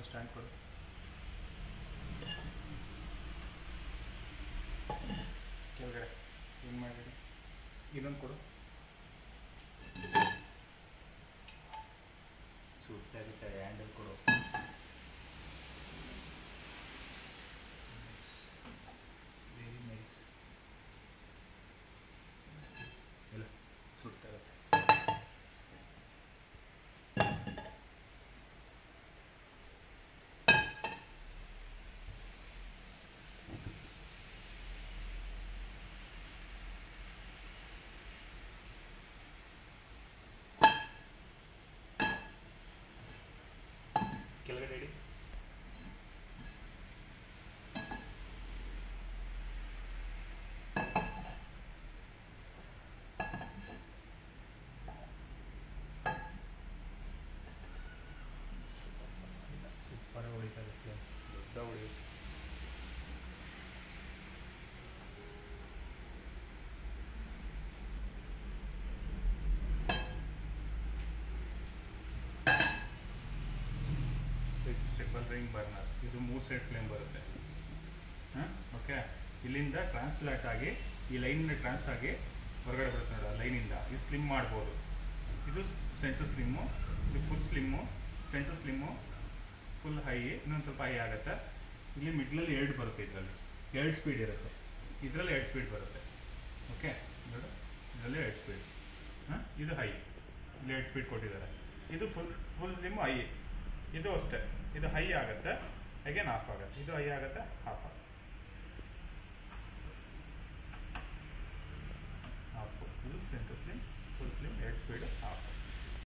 ಇನ್ನೊಂದು ಸ್ಟ್ಯಾಂಡ್ ಕೊಡು ಕೆಳಗಡೆ ಏನು ಮಾಡಿರಿ ಇನ್ನೊಂದು ಕೊಡು ಸುಡ್ತಾ ಇರ್ತಾರೆ ಹ್ಯಾಂಡಲ್ ಕೊಡು ವೆರಿ ನೈಸ್ ಇಲ್ಲ ಸುಡ್ತಾ ಇರುತ್ತೆ ಕೆಳಗಡೆ ಇಡಿ ಸೂಪರ್ ಹೊಡಿತಾ ಇರುತ್ತೆ ದೊಡ್ಡ ಹೊಡಿಯುತ್ತೆ ಟ್ರಿಪಲ್ ರಿಂಗ್ ಬರ್ನರ್ ಇದು ಮೂರು ಸೈಡ್ ಫ್ಲೇಮ್ ಬರುತ್ತೆ ಹಾಂ ಓಕೆ ಇಲ್ಲಿಂದ ಟ್ರಾನ್ಸ್ಲಾಟ್ ಆಗಿ ಈ ಲೈನ್ ಟ್ರಾನ್ಸ್ಫರ್ ಆಗಿ ಹೊರಗಡೆ ಬರುತ್ತೆ ನೋಡಿ ಆ ಲೈನಿಂದ ಇದು ಸ್ಲಿಮ್ ಮಾಡ್ಬೋದು ಇದು ಸೆಂಟರ್ ಸ್ಲಿಮ್ಮು ಇದು full slim centre slim full high ಇನ್ನೊಂದು ಸ್ವಲ್ಪ ಹೈ ಆಗುತ್ತೆ ಇಲ್ಲಿ ಮಿಡ್ಲಲ್ಲಿ ಎರಡು ಬರುತ್ತೆ ಇದರಲ್ಲಿ ಎರಡು ಸ್ಪೀಡ್ ಇರುತ್ತೆ ಇದರಲ್ಲಿ ಎರಡು ಸ್ಪೀಡ್ ಬರುತ್ತೆ ಓಕೆ ನೋಡು ಇದರಲ್ಲಿ ಎರಡು ಸ್ಪೀಡ್ ಹಾಂ ಇದು ಹೈ ಇಲ್ಲಿ ಎರಡು ಸ್ಪೀಡ್ ಕೊಟ್ಟಿದ್ದಾರೆ ಇದು ಫುಲ್ ಫುಲ್ ಸ್ಲಿಮ್ಮು ಹೈ ಇದು ಅಷ್ಟೇ ಇದು ಹೈ ಆಗುತ್ತೆ ಅಗೇನ್ ಆಫ್ ಆಗುತ್ತೆ ಇದು ಹೈ ಆಗುತ್ತೆ ಆಫ್ ಆಗುತ್ತೆ ಆಫ್ ಇದು ಸೆಂಟರ್ ಸ್ಲಿಮ್ ಫುಲ್ ಸ್ಲಿಮ್ ಎರಡು ಸ್ಪೀಡ್ ಆಫ್